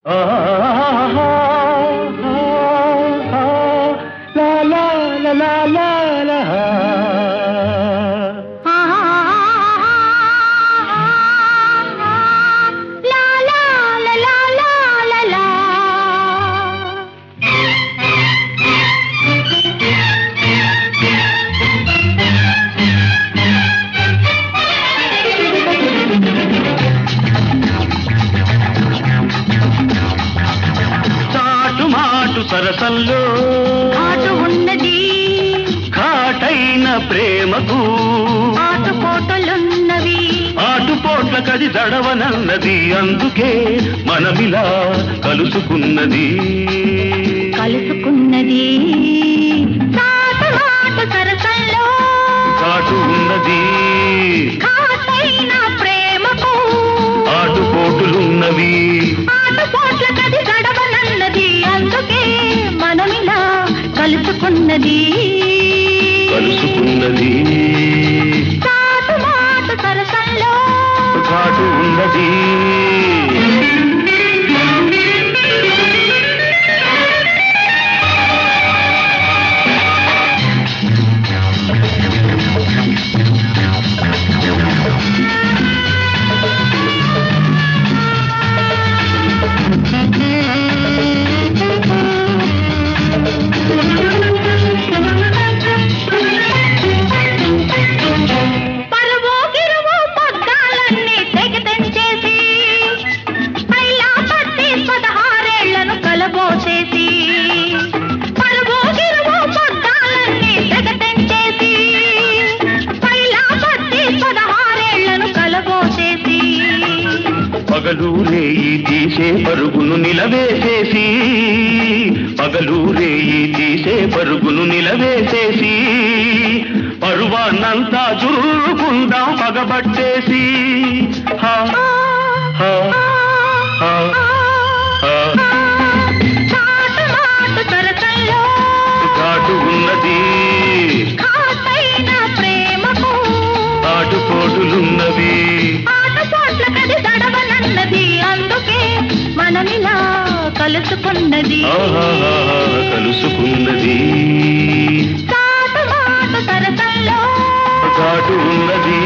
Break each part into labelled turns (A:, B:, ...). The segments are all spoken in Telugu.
A: లా లా లా లా లా లా.
B: లా లా లా లా లా లా లా.
A: చాటు మాటు సరసల్లో
B: ఆటు ఉన్నది
A: ఘాటైన ప్రేమకు
B: ఆటు కోటలున్నవి
A: ఆటుపోట్ల కది దడవనన్నది అందుకే మనమిలా కలుసుకున్నది
B: కలుసుకున్నది చాటు మాటు సరసల్లో
A: చాటు ఉన్నది
B: ఘాటైన ప్రేమకు
A: ఆటుపోటులున్నవి
B: ఆటు కోట్ల కది గడవనన్నది అందుకే మనమిలా కలుసుకున్నది
A: కలుసుకున్నది
B: చాటు మాటు సరసల్లో
A: చాటు ఉన్నది
B: పరువు గిరువు పగ్గాలన్నీ తెగి తెంచేసి పైలా పట్టి పదహారేళ్లను కలబోసేసి పరువు గిరువు పగ్గాలన్నీ తెగ తెంచేసి పైలా పట్టి పదహారేళ్లను కలబోసేసి
A: పగలు రేయి తీసే పరుగును నిలవేసేసి పగలు రేయి తీసే పరుగును నిలవేసేసి పరువాన్నంతా చురుకుందాం పగబట్టేసి హా, హా, హా, హా.
B: చాటు మాటు సరసల్లో
A: ఘాటు ఉన్నది
B: ఘాటైన ప్రేమకు
A: ఆటుపోటులున్నవి
B: ఆటపోట్ల కది దడవనన్నది అందుకే మనమిలా కలుసుకున్నది
A: ఆహాహా, కలుసుకున్నది
B: చాటు మాటు సరసల్లో
A: ఘాటు ఉన్నది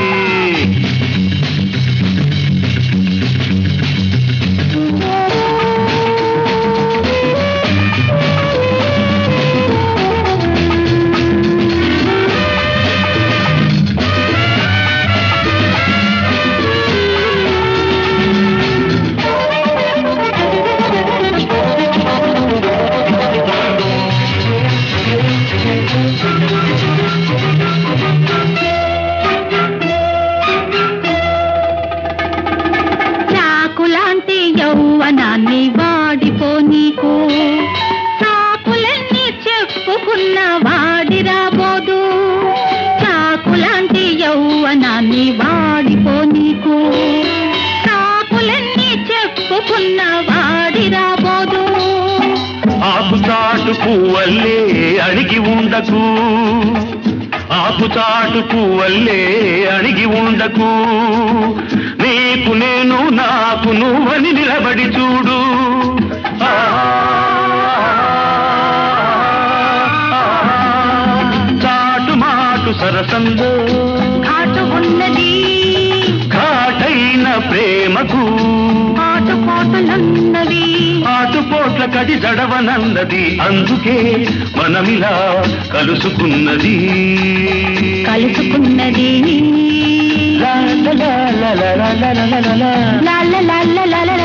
B: చాకులాంటి యౌవనాన్ని వాడిపో నీకు చాకులన్నీ చెప్పుకున్న వాడి రాబోదు చాకులాంటి యౌవనాన్ని వాడిపో నీకు చాకులన్నీ చెప్పుకున్న వాడి రాబోదు
A: ఆకు చాటు పువ్వల్లే అణిగి ఉండకు ఆకు చాటు పువ్వల్లే అణిగి ఉండకు నీకు నేను నాకు నువ్వని నిలబడి చూడు ఆ, చాటు మాటు సరసంలో
B: ఘాటు ఉన్నది
A: ఘాటైన ప్రేమకు
B: ఆటుపోటులున్నవి
A: ఆటుపోట్ల కది జడవనన్నది అందుకే మనమిలా కలుసుకున్నది
B: కలుసుకున్నది
A: లా లా లా లా లా లా లా లా లా లా.
B: లా లా లా లా లా లా